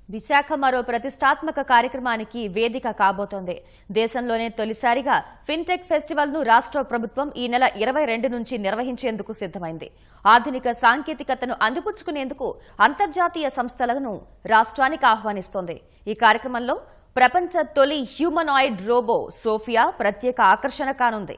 విశాఖ మరో ప్రతిష్టాత్మక కార్యక్రమానికి వేదిక కాబోతోంది దేశంలోనే తొలిసారిగా ఫిన్టెక్ ఫెస్టివల్ ను రాష్ట్ర ప్రభుత్వం ఈ నెల ఇరవై రెండు నుంచి నిర్వహించేందుకు సిద్దమైంది ఆధునిక సాంకేతికతను అందిపుచ్చుకునేందుకు అంతర్జాతీయ సంస్థలను రాష్ట్రానికి ఆహ్వానిస్తోంది ఈ కార్యక్రమంలో ప్రపంచ తొలి హ్యూమనాయిడ్ రోబో సోఫియా ప్రత్యేక ఆకర్షణ కానుంది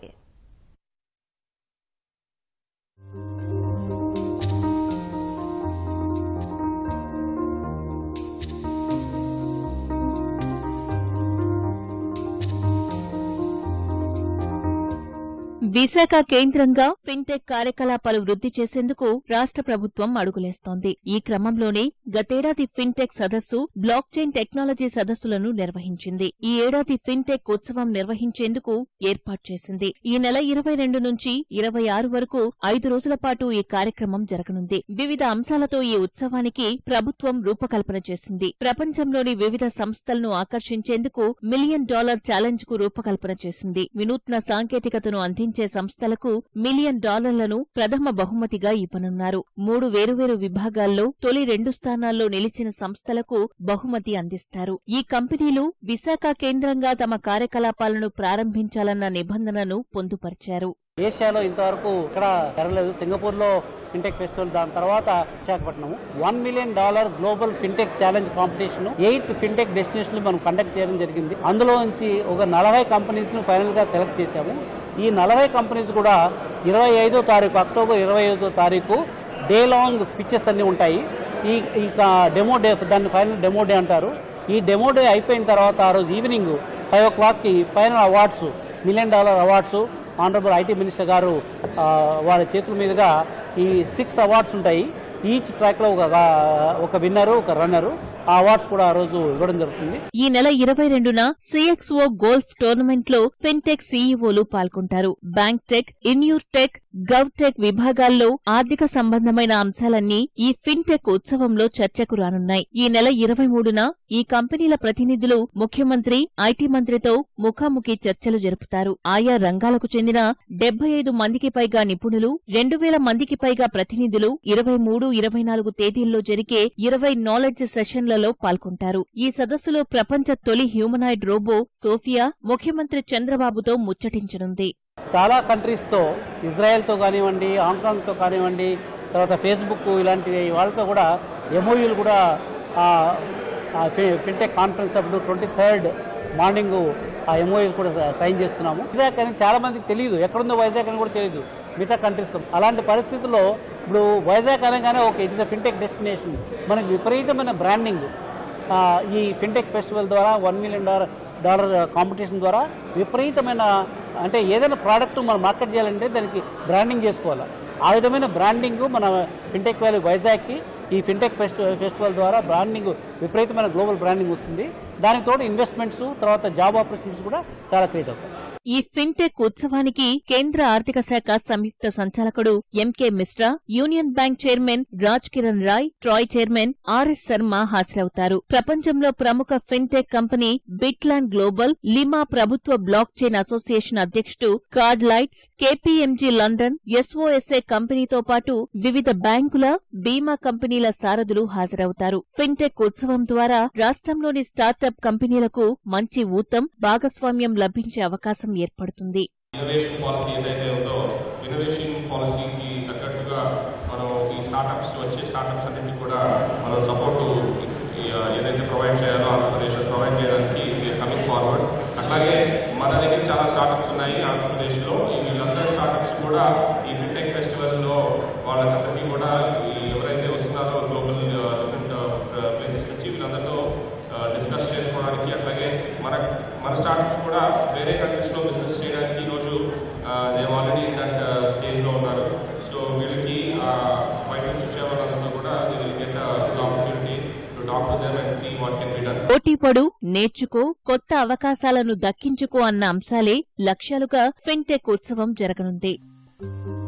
విశాఖ కేంద్రంగా ఫిన్టెక్ కార్యకలాపాలు వృద్ధి చేసేందుకు రాష్ట్ర ప్రభుత్వం అడుగులేస్తోంది ఈ క్రమంలోనే గతేడాది ఫిన్టెక్ సదస్సు బ్లాక్ చైన్ టెక్నాలజీ సదస్సులను నిర్వహించింది ఈ ఏడాది ఫిన్టెక్ ఉత్సవం నిర్వహించేందుకు ఏర్పాటు చేసింది ఈ నెల ఇరవై రెండు నుంచి ఇరవై ఆరు వరకు ఐదు రోజుల పాటు ఈ కార్యక్రమం జరగనుంది వివిధ అంశాలతో ఈ ఉత్సవానికి ప్రభుత్వం రూపకల్పన చేసింది ప్రపంచంలోని వివిధ సంస్థలను ఆకర్షించేందుకు మిలియన్ డాలర్ ఛాలెంజ్ కు రూపకల్పన చేసింది వినూత్న సాంకేతికతను అందించే సంస్థలకు మిలియన్ డాలర్లను ప్రథమ బహుమతిగా ఇవ్వనున్నారు మూడు వేరువేరు విభాగాల్లో తొలి రెండు స్థానాల్లో నిలిచిన సంస్థలకు బహుమతి అందిస్తారు ఈ కంపెనీలు విశాఖ కేంద్రంగా తమ కార్యకలాపాలను ప్రారంభించాలన్న నిబంధనను పొందుపరిచారు ఏషియాలో ఇంతవరకు ఇక్కడ జరగలేదు సింగపూర్ లో ఫిన్టెక్ ఫెస్టివల్ దాని తర్వాత Visakhapatnam one million dollar global fintech challenge competition eight fintech destination మనం కండక్ట్ చేయడం జరిగింది అందులో నుంచి ఒక నలభై కంపెనీస్ ను ఫైనల్ గా సెలెక్ట్ చేశాము ఈ నలభై కంపెనీస్ కూడా ఇరవై ఐదో తారీఖు అక్టోబర్ ఇరవై ఐదో తారీఖు డే లాంగ్ పిక్చర్స్ అన్ని ఉంటాయి ఈ ఈ డెమో డే దాన్ని ఫైనల్ డెమో డే అంటారు ఈ డెమో డే అయిపోయిన తర్వాత ఆ రోజు ఈవినింగ్ ఫైవ్ ఓ క్లాక్కి final awards million dollar awards honourable IT minister గారు ఆ, వారి చేతుల మీదుగా ఈ సిక్స్ అవార్డ్స్ ఉంటాయి ఈచ్ ట్రాక్లో ఒక ఒక విన్నరు ఒక రన్నరు ఆ అవార్డ్స్ కూడా ఆ రోజు ఇవ్వడం జరుగుతుంది ఈ నెల ఇరవై రెండున సిఎక్స్ఓ గోల్ఫ్ టోర్నమెంట్ లో ఫిన్టెక్ సీఈఓలు పాల్గొంటారు bank tech insurtech gov tech విభాగాల్లో ఆర్థిక సంబంధమైన అంశాలన్నీ ఈ ఫిన్టెక్ ఉత్సవంలో చర్చకు రానున్నాయి ఈ నెల ఇరవై మూడున ఈ కంపెనీల ప్రతినిధులు ముఖ్యమంత్రి ఐటీ మంత్రితో ముఖాముఖి చర్చలు జరుపుతారు ఆయా రంగాలకు చెందిన డెబ్బై ఐదు మందికి పైగా నిపుణులు రెండు వేల మందికి పైగా ప్రతినిధులు ఇరవై మూడు ఇరవై నాలుగు తేదీల్లో జరిగే ఇరవై నాలెడ్జ్ సెషన్లలో పాల్గొంటారు ఈ సదస్సులో ప్రపంచ తొలి హ్యూమనాయిడ్ రోబో సోఫియా ముఖ్యమంత్రి చంద్రబాబుతో ముచ్చటించనుంది చాలా కంట్రీస్తో ఇజ్రాయెల్తో కానివ్వండి హాంకాంగ్తో కానివ్వండి తర్వాత ఫేస్బుక్ ఇలాంటి వాళ్ళతో కూడా ఎంఓయూలు కూడా ఆ, ఆ ఫి- ఫిన్టెక్ కాన్ఫరెన్స్ అప్పుడు ట్వంటీ థర్డ్ మార్నింగ్ ఆ ఎంఓయూలు కూడా సైన్ చేస్తున్నాము వైజాగ్ అని చాలా మందికి తెలియదు ఎక్కడుందో వైజాగ్ అని కూడా తెలియదు మిగతా కంట్రీస్లో అలాంటి పరిస్థితుల్లో ఇప్పుడు వైజాగ్ అనగానే ఒక it is a fintech destination మనకి విపరీతమైన బ్రాండింగ్ ఆ, ఈ ఫిన్టెక్ ఫెస్టివల్ ద్వారా one million dollar dollar competition ద్వారా విపరీతమైన అంటే ఏదైనా ప్రోడక్ట్ మనం మార్కెట్ చేయాలంటే దానికి బ్రాండింగ్ చేసుకోవాలి ఆ విధమైన బ్రాండింగ్ మన ఫిన్టెక్ వ్యాలీ వైజాగ్కి ఈ ఫిన్టెక్ ఫెస్టివల్ ఫెస్టివల్ ద్వారా బ్రాండింగ్ విపరీతమైన గ్లోబల్ బ్రాండింగ్ వస్తుంది దానికి తోడు ఇన్వెస్ట్మెంట్స్ తర్వాత జాబ్ ఆపర్చునిటీస్ కూడా చాలా క్రియేట్ అవుతాయి ఈ ఫిన్టెక్ ఉత్సవానికి కేంద్ర ఆర్థిక శాఖ సంయుక్త సంచాలకుడు MK Mishra union bank chairman Raj Kiran Rai TRAI chairman RS Sharma హాజరవుతారు ప్రపంచంలో ప్రముఖ fintech company Bitland global Lima ప్రభుత్వ బ్లాక్ చైన్ అసోసియేషన్ అధ్యక్షుడు card lights KPMG London SOSA కంపెనీతో పాటు వివిధ బ్యాంకుల బీమా కంపెనీల సారథులు హాజరవుతారు ఫిన్టెక్ ఉత్సవం ద్వారా రాష్ట్రంలోని స్టార్టప్ కంపెనీలకు మంచి ఊతం భాగస్వామ్యం లభించే అవకాశం ఏర్పడుతుంది ఇన్నోవేషన్ పాలసీ ఏదైతే ఉందో ఇన్నోవేషన్ పాలసీకి తగ్గట్టుగా మనం ఈ స్టార్టప్స్ వచ్చే స్టార్టప్స్ అన్నింటికి కూడా మనం సపోర్ట్ ఏదైతే ప్రొవైడ్ చేయాలో ఆంధ్రప్రదేశ్లో ప్రొవైడ్ చేయడానికి కమింగ్ ఫార్వర్డ్ అట్లాగే మన దగ్గర చాలా స్టార్టప్స్ ఉన్నాయి ఆంధ్రప్రదేశ్లో ఈ వీళ్ళందరి స్టార్టప్స్ కూడా ఈ ఫిన్టెక్ ఫెస్టివల్లో వాళ్ళకందరికీ కూడా ఈ ఎవరైతే వస్తున్నారో గ్లోబల్ డిఫరెంట్ ప్లేసెస్ నుంచి వీళ్ళందరితో డిస్కస్ చేసుకోవడానికి అట్లాగే మన మన స్టార్టప్స్ కూడా వేరే కంట్రీస్లో బిజినెస్ చేయడానికి ఈరోజు దే ఆల్రెడీ ఇన్ దట్ స్టేజ్లో ఉన్నారు సో వీళ్ళకి బయట నుంచి వచ్చే వాళ్ళందరితో కూడా get opportunity to talk to them and see what can be done పోటీపడు నేర్చుకో కొత్త అవకాశాలను దక్కించుకో అన్న అంశాలే లక్ష్యాలుగా ఫిన్టెక్ ఉత్సవం జరగనుంది